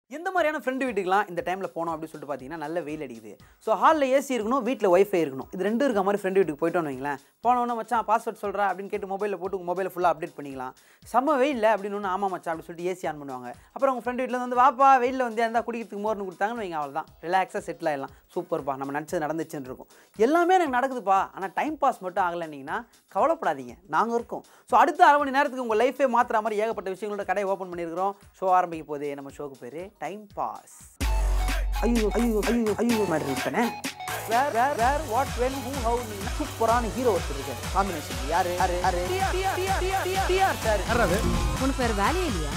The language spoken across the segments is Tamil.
எந்த மாதிரியான ஃப்ரெண்டு வீட்டுக்குலாம் இந்த டைமில் போனோம் அப்படின்னு சொல்லிட்டு பார்த்தீங்கன்னா நல்ல வெயில் அடிக்குது ஸோ ஹாலில் ஏசி இருக்கணும் வீட்டில் ஒய்ஃபை இருக்கணும் இது ரெண்டும் இருக்க மாதிரி ஃப்ரெண்டு வீட்டுக்கு போயிட்டோம்னு வைங்களேன் போனோன்னு மச்சான் பாஸ்வேர்ட் சொல்கிறா அப்படின்னு கேட்டு மொபைலில் போட்டு உங்கள் மொபைலை ஃபுல்லாக அப்டேட் பண்ணிக்கலாம் செம்ம வெயில் அப்படின்னு ஒன்று ஆமாம் மச்சான் அப்படின்னு சொல்லிட்டு ஏசி ஆன் பண்ணுவாங்க அப்புறம் உங்கள் ஃப்ரெண்டு வீட்டில் வந்து வாப்பா வெயிலில் வந்து இருந்தால் குடிக்கிறதுக்கு மோர்னு கொடுத்தாங்கன்னு வைங்க அவ்வளோதான் ரிலாக்ஸாக செட்டில் ஆகிடலாம் சூப்பர்ப்பா நம்ம நினச்சது நடந்துச்சுன்னு இருக்கும் எல்லாமே எனக்கு நடக்குதுப்பா ஆனால் டைம் பாஸ் மட்டும் ஆகலைன்னீங்கன்னா கவலைப்படாதீங்க நாங்கள் இருக்கோம் ஸோ அடுத்த அரை மணி நேரத்துக்கு உங்கள் லைஃபே மாற்றுற மாதிரி ஏகப்பட்ட விஷயங்களோட கடையை ஓப்பன் பண்ணியிருக்கிறோம் ஷோ ஆரம்பிக்க போதே நம்ம ஷோக்கு பேர் டைம் பாஸ் ஐயோ ஐயோ ஐயோ ஐயோ மாதிரி இருப்பேனே where where where what when who how நீ சூப்பரான ஹீரோ ஒருத்தர் இருக்காரு காம்பினேஷன் யாரு யாரு யாரு டிஆர் சார் உனக்கு வேற வேலையே இல்லையா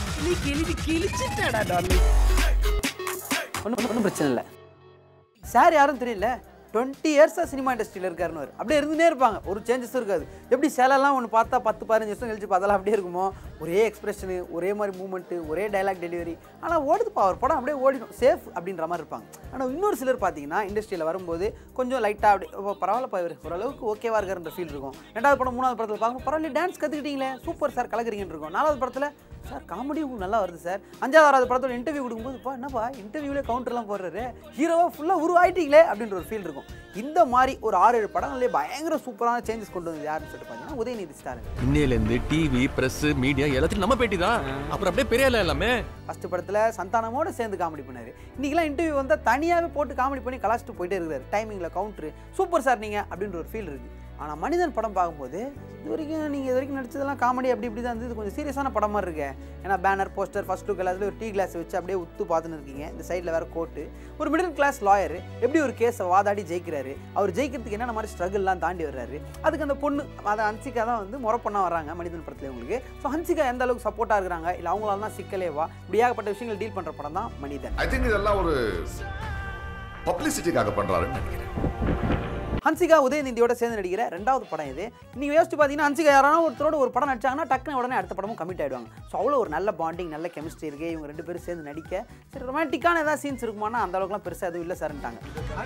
ஒன்றும் ஒன்றும் பிரச்சனை இல்லை சார் யாரும் தெரியல டுவெண்ட்டி இயர்ஸாக சினிமா இண்டஸ்ட்ரியில் இருக்காருன்னு அவர். அப்படியே இருந்துனே இருப்பாங்க ஒரு சேஞ்சஸும் இருக்காது எப்படி சேலெல்லாம் ஒன்று பார்த்தா பத்து பதினஞ்சு வருஷம் கழிச்சு பார்த்தாலும் அப்படியே இருக்குமோ ஒரே எக்ஸ்பிரஷனு ஒரே மாதிரி மூமெண்ட்டு ஒரே டைலாக் டெலிவரி ஆனால் ஓடுதுப்பா அவர் படம் அப்படியே ஓடிடும் சேஃப் அப்படின்ற மாதிரி இருப்பாங்க ஆனால் இன்னொரு சிலர் பார்த்தீங்கன்னா இண்டஸ்ட்ரியில் வரும்போது கொஞ்சம் லைட்டாக அப்படி ஓ, பரவாயில்லப்பா இவர் ஓரளவுக்கு ஓகேவா இருக்காருன்ற ஃபீல் இருக்கும் ரெண்டாவது படம் மூணாவது படத்தில் பார்க்கும்போது பரவாயில்ல டான்ஸ் கற்றுக்கிட்டீங்களே சூப்பர் சார் கலக்குறீங்கன்னு இருக்கும் நாலாவது படத்தில் சார் காமெடி உங்களுக்கு நல்லா வருது சார் அஞ்சாவது ஆறாவது படத்தோட இன்டர்வியூ கொடுக்கும்போது என்னப்பா இன்டர்வியூலே கவுண்டர்லாம் போடுறாரு ஹீரோவா ஃபுல்லாக உருவாயிட்டீங்களே அப்படின்ற ஒரு ஃபீல் இருக்கும் இந்த மாதிரி ஒரு ஆறு ஏழு படங்கள்லேயே பயங்கர சூப்பரான சேஞ்சஸ் கொண்டு வந்து யாருன்னு சொல்லிட்டு பார்த்தீங்கன்னா உதயநிதி ஸ்டாலின் இன்னையிலேருந்து டிவி பிரஸ் மீடியா எல்லாத்தையும் நம்ம பேட்டி தான் அப்புறம் அப்படியே பெரிய ஆளா எல்லாமே ஃபஸ்ட்டு படத்தில் சந்தானமோட சேர்ந்து காமெடி பண்ணார் இன்றைக்கெலாம் இன்டர்வியூ வந்தால் தனியாகவே போட்டு காமெடி பண்ணி கலாச்சிட்டு போயிட்டே இருக்காரு டைமிங்கில் கவுண்ட்ரு சூப்பர் சார் நீங்கள் அப்படின்ற ஒரு ஃபீல் இருக்குது ஆனால் மனிதன் படம் பார்க்கும்போது இது வரைக்கும் நீங்கள் இது வரைக்கும் நடிச்சதெல்லாம் காமெடி அப்படி இப்படி தான் இருந்தது கொஞ்சம் சீரியஸான படம் மாதிரி இருக்கு ஏன்னா பேனர் போஸ்டர் ஃபர்ஸ்ட் லுக் எல்லாத்துலேயும் ஒரு டீ கிளாஸ் வச்சு அப்படியே உத்து பார்த்துன்னு இருக்கீங்க இந்த சைடில் வேறு கோட்டு ஒரு மிடில் கிளாஸ் லாயர் எப்படி ஒரு கேஸை வாதாடி ஜெயிக்கிறாரு அவர் ஜெயிக்கிறதுக்கு என்னென்ன மாதிரி ஸ்ட்ரகிள்லாம் தாண்டி வர்றாரு அதுக்கு அந்த பொண்ணு அதை ஹன்சிகா தான் வந்து முறை பண்ண வராங்க மனிதன் படத்தில் உங்களுக்கு ஸோ ஹன்சிகா எந்த அளவுக்கு சப்போர்ட்டாக இருக்கிறாங்க இல்லை அவங்களால தான் சிக்கலேவா இப்படி ஏகப்பட்ட விஷயங்கள் டீல் பண்ணுற படம் தான் மனிதன் ஐ திங்க் இதெல்லாம் ஒரு பப்ளிசிட்டிக்காக பண்றாருன்னு நினைக்கிறேன் ஹன்சிகா உதயநிதியோட சேர்ந்து நடிக்கிற ரெண்டாவது படம் இது நீங்கள் யோசிச்சு பார்த்தீங்கன்னா ஹன்சிகா யாராவது ஒருத்தரோட ஒரு படம் நடிச்சாங்கன்னா டக்குனு உடனே அடுத்த படமும் கமிட் ஆயிடுவாங்க ஸோ அவ்வளோ ஒரு நல்ல பாண்டிங் நல்ல கெமிஸ்ட்ரி இருக்கு இவங்க ரெண்டு பேரும் சேர்ந்து நடிக்க சரி ரொமான்டிக்கான ஏதாவது சீன்ஸ் இருக்குமானா அந்த அளவுக்குலாம் பெருசாக எதுவும் இல்லை சார்ன்ட்டாங்க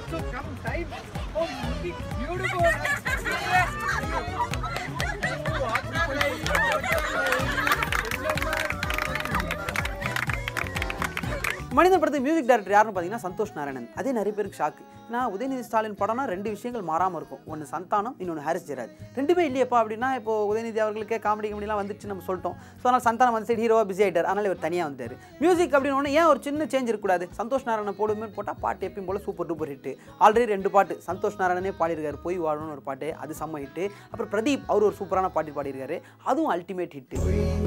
மனிதன் படத்துக்கு மியூசிக் டைரக்டர் யாருன்னு பார்த்தீங்கன்னா சந்தோஷ் நாராயணன் அதே நிறைய பேருக்கு ஷாக்கு ஏன்னா உதயநிதி ஸ்டாலின் படம்னா ரெண்டு விஷயங்கள் மாறாமல் இருக்கும் ஒன்று சந்தானம் இன்னொன்று ஹாரிஸ் ஜெயராஜ் ரெண்டுமே இல்லையப்பா அப்படின்னா இப்போ உதயநிதி அவர்களுக்கே காமெடி கமெடிலாம் வந்துச்சு நம்ம சொல்லிட்டோம் ஸோ அதனால் சந்தானம் வந்து சைடு ஹீரோவாக பிஸி ஆகிட்டார் அதனால் இவர் தனியாக வந்துட்டார் மியூசிக் அப்படின்னு ஒன்று ஏன் ஒரு சின்ன சேஞ்ச் இருக்கக்கூடாது சந்தோஷ் நாராயணன் போடுமே போட்டால் பாட்டு எப்பயும் போல சூப்பர் டூப்பர் ஹிட் ஆல்ரெடி ரெண்டு பாட்டு சந்தோஷ் நாராயணனே பாடியிருக்காரு போய் வாழணும்னு ஒரு பாட்டு அது செம்ம ஹிட்டு அப்புறம் பிரதீப் அவர் ஒரு சூப்பரான பாட்டு பாடியிருக்காரு அதுவும் அல்டிமேட் ஹிட்டு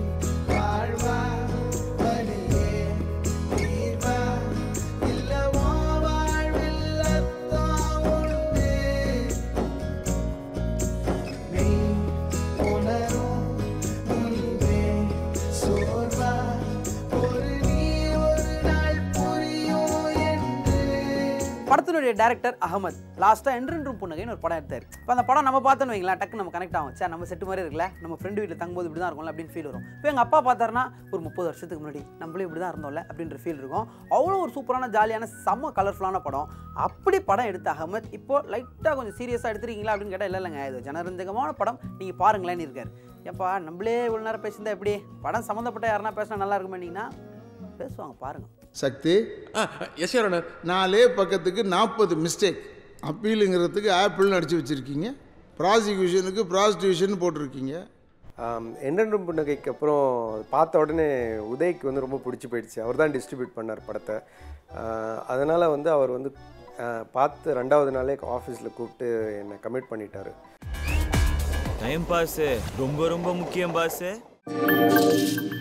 படத்தினுடைய டேரக்டர் அகமத் லாஸ்ட்டாக என்றென்றும் புன்னகைன்னு ஒரு படம் எடுத்தார் இப்போ அந்த படம் நம்ம பார்த்தோன்னு வைங்களேன் டக்கு நம்ம கனெக்ட் ஆகும் சார் நம்ம செட்டு மாதிரி இருக்குல்ல நம்ம ஃப்ரெண்டு வீட்டில் தங்கும்போது இப்படி தான் இருக்கும்ல அப்படின்னு ஃபீல் வரும் இப்போ எங்கள் அப்பா பார்த்தாருன்னா ஒரு முப்பது வருஷத்துக்கு முன்னாடி நம்மளும் இப்படி தான் இருந்தோம்ல அப்படின்ற ஃபீல் இருக்கும் அவ்வளோ ஒரு சூப்பரான ஜாலியான செம்ம கலர்ஃபுல்லான படம் அப்படி படம் எடுத்த அகமத் இப்போ லைட்டாக கொஞ்சம் சீரியஸாக எடுத்துருக்கீங்களா அப்படின்னு கேட்டால் இல்லை இல்லைங்க இது ஜனரஞ்சகமான படம் நீங்கள் பாருங்களேன்னு இருக்கார் ஏப்பா நம்மளே இவ்வளோ நேரம் பேசியிருந்தா எப்படி படம் சம்மந்தப்பட்ட யாருன்னா பேசினா நல்லா இருக்குமேனீங்கன்னா பேசுவாங்க பாருங்கள் சக்தி எஸ் யோர் நாலே பக்கத்துக்கு நாற்பது மிஸ்டேக் அப்பீலுங்கிறதுக்கு ஆப்பிள்னு அடிச்சு வச்சுருக்கீங்க ப்ராசிக்யூஷனுக்கு ப்ராஸ்டியூஷன் போட்டிருக்கீங்க ஆம், என்னென்றும் புன்னகைக்கு அப்புறம் பார்த்த உடனே உதய்க்கு வந்து ரொம்ப பிடிச்சி போயிடுச்சு அவர் தான் டிஸ்ட்ரிபியூட் பண்ணார் படத்தை அதனால் வந்து அவர் வந்து ஆ, பார்த்து ரெண்டாவது நாளே ஆஃபீஸில் கூப்பிட்டு என்னை கமிட் பண்ணிட்டாரு டைம் பாஸ் ரொம்ப ரொம்ப முக்கியம் பாஸ்